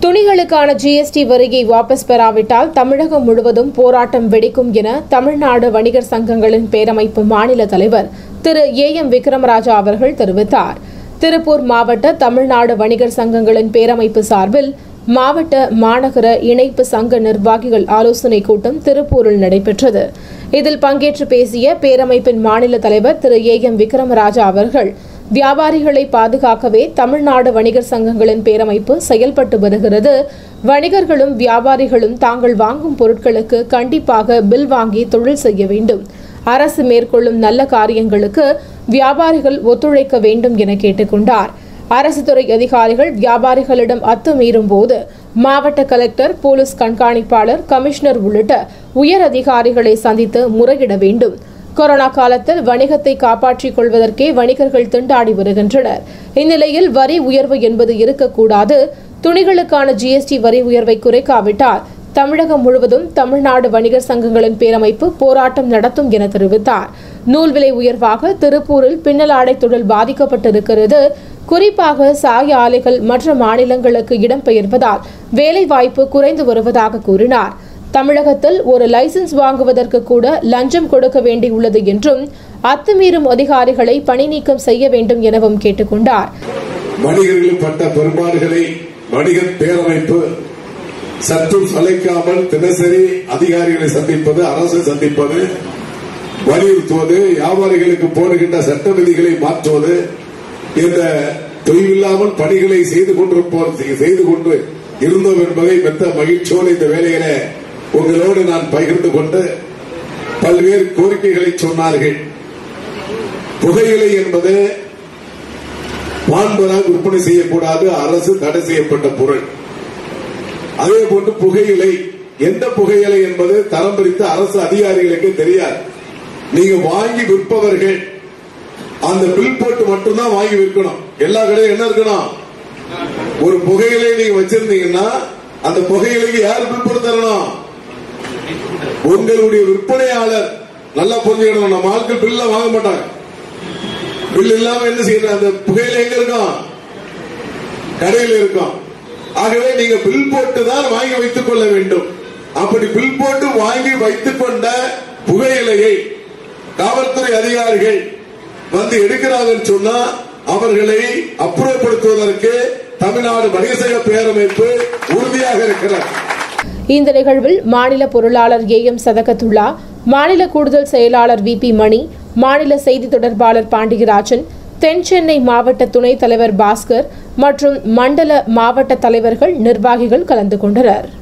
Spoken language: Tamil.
துணிகளுக்கான ஜிஎஸ்டி வரியை வாபஸ் பெறாவிட்டால் தமிழகம் முழுவதும் போராட்டம் வெடிக்கும் என தமிழ்நாடு வணிகர் சங்கங்களின் பேரமைப்பு மாநில தலைவர் திரு ஏ எம் விக்ரமராஜா அவர்கள் தெரிவித்தார் திருப்பூர் மாவட்ட தமிழ்நாடு வணிகர் சங்கங்களின் பேரமைப்பு சார்பில் மாவட்ட மாநகர இணைப்பு சங்க நிர்வாகிகள் ஆலோசனைக் கூட்டம் திருப்பூரில் நடைபெற்றது இதில் பங்கேற்று பேசிய பேரமைப்பின் மாநில தலைவர் திரு ஏ எம் விக்ரமராஜா அவர்கள் வியாபாரிகளை பாதுகாக்கவே தமிழ்நாடு வணிகர் சங்கங்களின் பேரமைப்பு செயல்பட்டு வருகிறது வணிகர்களும் வியாபாரிகளும் தாங்கள் வாங்கும் பொருட்களுக்கு கண்டிப்பாக பில் வாங்கி தொழில் செய்ய வேண்டும் அரசு மேற்கொள்ளும் நல்ல காரியங்களுக்கு வியாபாரிகள் ஒத்துழைக்க வேண்டும் என கேட்டுக்கொண்டார் அரசு துறை அதிகாரிகள் வியாபாரிகளிடம் அத்துமீறும் போது மாவட்ட கலெக்டர் போலீஸ் கண்காணிப்பாளர் கமிஷனர் உள்ளிட்ட உயர் அதிகாரிகளை சந்தித்து முறையிட வேண்டும் கொரோனா காலத்தில் வணிகத்தை காப்பாற்றிக் கொள்வதற்கே வணிகர்கள் திண்டாடி வருகின்றனர் இந்நிலையில் வரி உயர்வு என்பது இருக்கக்கூடாது துணிகளுக்கான ஜிஎஸ்டி வரி உயர்வை குறைக்காவிட்டால் தமிழகம் முழுவதும் தமிழ்நாடு வணிகர் சங்கங்களின் பேரமைப்பு போராட்டம் நடத்தும் என தெரிவித்தார் நூல் விலை உயர்வாக திருப்பூரில் பின்னலாடை தொழில் பாதிக்கப்பட்டிருக்கிறது குறிப்பாக சாய ஆலைகள் மற்ற மாநிலங்களுக்கு இடம்பெயர்வதால் வேலைவாய்ப்பு குறைந்து வருவதாக கூறினார் தமிழகத்தில் ஒரு லைசென்ஸ் வாங்குவதற்கு கூட லஞ்சம் கொடுக்க வேண்டியுள்ளது என்றும் அத்துமீறும் அதிகாரிகளை பணி நீக்கம் செய்ய வேண்டும் எனவும் கேட்டுக்கொண்டார் வணிகர்கள் பட்ட பெரும்பாடுகளை வணிகர் பேரமைப்பு சற்றும் சளைக்காமல் தினசரி அதிகாரிகளை சந்திப்பது அரசை சந்திப்பது வலியுறுத்துவது வியாபாரிகளுக்கு போடுகின்ற சட்ட விதிகளை மாற்றுவது இந்த தொய்வில்லாமல் பணிகளை செய்து கொண்டிருப்போர் செய்து கொண்டு இருந்தோம் என்பதை மெத்த மகிழ்ச்சியோடு இந்த வேலையில உங்களோடு நான் பகிர்ந்து கொண்டு பல்வேறு கோரிக்கைகளை சொன்னார்கள் புகையிலை என்பது பான்பராக விற்பனை செய்யக்கூடாது அரசு தடை செய்யப்பட்ட பொருள் அதே போன்று புகையிலை எந்த புகையிலை என்பது தரம் பிரித்த அரசு அதிகாரிகளுக்கு தெரியாது நீங்க வாங்கி விற்பவர்கள் அந்த பில் போட்டு மட்டும்தான் வாங்கி விற்கணும் எல்லா கடையும் என்ன இருக்கணும் ஒரு புகையிலை நீங்க வச்சிருந்தீங்கன்னா அந்த புகையிலைக்கு யார் பில் போட்டு தரணும் உங்களுடைய விற்பனையாளர் நல்லா புரிஞ்சுக்கணும் நம்ம ஆட்கள் பில்ல வாங்க மாட்டாங்க பில் இல்லாம என்ன செய்யணும் அந்த புகையில எங்க இருக்கும் கடையில் இருக்கும் ஆகவே நீங்க பில் போட்டு தான் வாங்கி வைத்துக் கொள்ள வேண்டும் அப்படி பில் போட்டு வாங்கி வைத்துக் கொண்ட புகையிலையை காவல்துறை அதிகாரிகள் வந்து எடுக்கிறாங்கன்னு சொன்னா அவர்களை அப்புறப்படுத்துவதற்கு தமிழ்நாடு வணிகசங்க பேரமைப்பு உறுதியாக இருக்கிறார் இந்த நிகழ்வில் மாநில பொருளாளர் ஏ எம் சதகத்துல்லா மாநில கூடுதல் செயலாளர் வி பி மணி மாநில செய்தி தொடர்பாளர் பாண்டியராஜன் தென் சென்னை மாவட்ட துணைத் தலைவர் பாஸ்கர் மற்றும் மண்டல மாவட்ட தலைவர்கள் நிர்வாகிகள் கலந்து கொண்டனர்